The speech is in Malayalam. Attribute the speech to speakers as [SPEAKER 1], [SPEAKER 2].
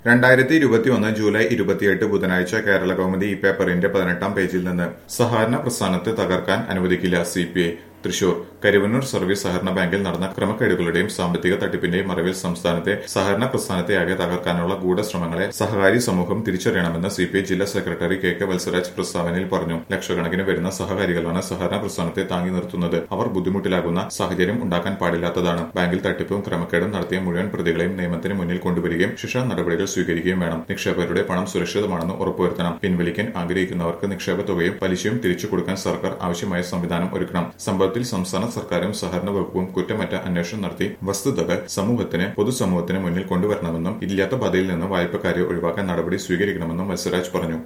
[SPEAKER 1] രണ്ടായിരത്തി ഇരുപത്തിയൊന്ന് ജൂലൈ ഇരുപത്തിയെട്ട് ബുധനാഴ്ച കേരള കൗമുദി ഈ പേപ്പറിന്റെ പതിനെട്ടാം പേജിൽ നിന്ന് സഹകരണ പ്രസ്ഥാനത്തെ തകർക്കാൻ അനുവദിക്കില്ല C P I Thrissur Karuvannur service സഹകരണ ബാങ്കിൽ നടന്ന ക്രമക്കേടുകളുടെയും സാമ്പത്തിക തട്ടിപ്പിന്റെയും മറവിൽ സംസ്ഥാനത്തെ സഹകരണ പ്രസ്ഥാനത്തെയാകെ തകർക്കാനുള്ള ഗൂഢശ്രമങ്ങളെ സഹകാരി സമൂഹം തിരിച്ചറിയണമെന്ന് സി പി ഐ ജില്ലാ സെക്രട്ടറി കെ കെ വത്സരാജ് പ്രസ്താവനയിൽ പറഞ്ഞു ലക്ഷക്കണക്കിന് വരുന്ന സഹകാരികളാണ് സഹകരണ പ്രസ്ഥാനത്തെ താങ്ങി നിർത്തുന്നത് അവർ ബുദ്ധിമുട്ടിലാകുന്ന സാഹചര്യം ഉണ്ടാക്കാൻ പാടില്ലാത്തതാണ് ബാങ്കിൽ തട്ടിപ്പും ക്രമക്കേടും നടത്തിയ മുഴുവൻ പ്രതികളെയും നിയമത്തിന് മുന്നിൽ കൊണ്ടുവരികയും ശിക്ഷാ നടപടികൾ സ്വീകരിക്കുകയും വേണം നിക്ഷേപകരുടെ പണം സുരക്ഷിതമാണെന്ന് ഉറപ്പുവരുത്തണം പിൻവലിക്കാൻ ആഗ്രഹിക്കുന്നവർക്ക് നിക്ഷേപ തുകയും പലിശയും തിരിച്ചു കൊടുക്കാൻ സർക്കാർ ആവശ്യമായ സംവിധാനം ഒരുക്കണം സംഭവത്തിൽ സംസ്ഥാന സർക്കാരും സഹകരണ വകുപ്പും കുറ്റമറ്റ അന്വേഷണം നടത്തി വസ്തുതകൾ സമൂഹത്തിന് പൊതുസമൂഹത്തിന് മുന്നിൽ കൊണ്ടുവരണമെന്നും ഇല്ലാത്ത പദയിൽ നിന്ന് വായ്പക്കാരെ ഒഴിവാക്കാൻ നടപടി സ്വീകരിക്കണമെന്നും വത്സരാജ് പറഞ്ഞു